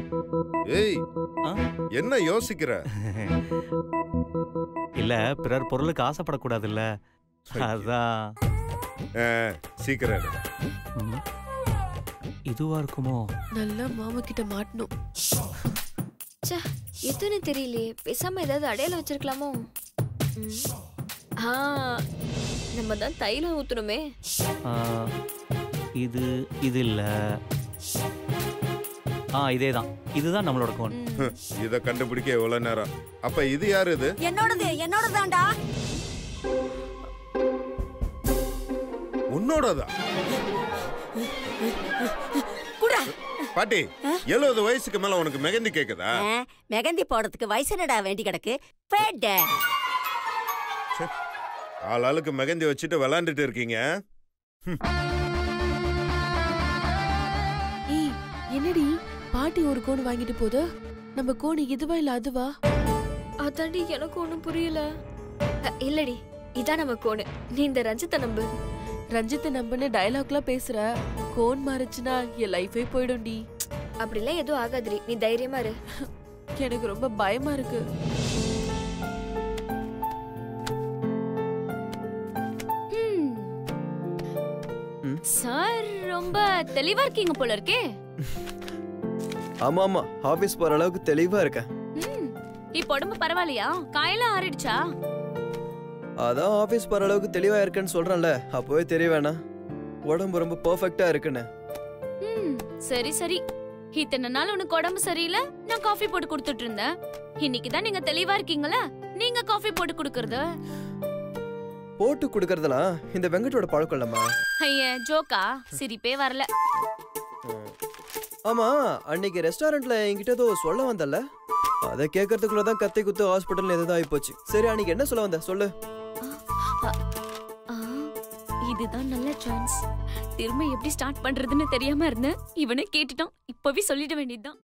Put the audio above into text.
ஏய் ஆ? என்ன யோசிக்கிற இல்ல பிறர் பொருளுக்கு ஆசைப்படக்கூடாதுல்ல அதான் ஆ, சீக்கிரம் எடு. ம். இதுவா இருக்குமோ நல்லா மாமா கிட்ட மாட்டணும் ச்சே எதுன்னு தெரியலையே பேசாம ஏதாவது அடையாளம் வச்சிருக்கலாமோ ம். ஆ நம்ம தான் தைலம் ஊத்துறோமே ஆ, இது இது இல்ல ஆ இதே தான் இதுதான் நம்மளோட கோன் ம். இத கண்டுபிடிக்க எவ்வளவு நேரம் அப்ப இது யாரு இது என்னோடது என்னோடதான்டா உன்னோடதா குடா பாட்டி எழுபது வயசுக்கு மேல உனக்கு மெகந்தி கேக்குதா மெகந்தி போடுறதுக்கு வயசு என்னடா வேண்டி கிடக்கு பேட்ட ஆள் ஆளுக்கு மெகந்தி வச்சுட்டு விளாண்டுட்டு இருக்கீங்க ஏய் என்னடி பாட்டி ஒரு கோன் வாங்கிட்டு போகுது நம்ம கோன் இதுவா இல்ல அதுவா அதாண்டி எனக்கு ஒண்ணும் புரியல அ, இல்லடி இதான் நம்ம கோணு நீ இந்த ரஞ்சித்தை நம்பு ரஞ்சித்தை நம்பன்னு டயலாக்லாம் பேசுற கோன் மாறுச்சுன்னா என் லைஃபே போயிடும்டி அப்படிலாம் எதுவும் ஆகாதுடி நீ தைரியமா இரு எனக்கு ரொம்ப பயமா இருக்கு ம். சார் ரொம்ப தெளிவா இருக்கீங்க போல இருக்கே ஆமா ஆமா ஆபீஸ் போற அளவுக்கு தெளிவா இருக்கேன் ம். இப்ப உடம்பு பரவாயில்லையா காயெல்லாம் ஆறிடுச்சா அதான் ஆபீஸ் போற அளவுக்கு தெளிவா இருக்கேன்னு சொல்றேன்ல அப்போவே தெரிய வேணாம் உடம்பு ரொம்ப பெர்ஃபெக்ட்டா இருக்குன்னு ம், சரி சரி இத்தனை நாள் உனக்கு உடம்பு சரியில்லை நான் காஃபி போட்டு கொடுத்துட்டு இருந்தேன் இன்னைக்கு தான் நீங்க தெளிவா இருக்கீங்களா நீங்க காஃபி போட்டு கொடுக்கறது போட்டு கொடுக்கறதெல்லாம் இந்த வெங்கட்டோட பழக்கம் இல்லம்மா ஐய ஜோக்கா சிரிப்பே வரல ம். ஆமா அன்னைக்கு ரெஸ்டாரண்ட்ல என்கிட்ட ஏதோ சொல்ல வந்தல்ல அதை கேட்கறதுக்குள்ள தான் கத்தை குத்து ஹாஸ்பிட்டல் எதாவது ஆயிப்போச்சு சரி அன்னைக்கு என்ன சொல்ல வந்த சொல்லு ஆ, இதுதான் நல்ல சான்ஸ் திரும்ப எப்படி ஸ்டார்ட் பண்றதுன்னு தெரியாம இருந்தேன் இவனே கேட்டுட்டான் இப்பவே சொல்லிட வேண்டியதுதான்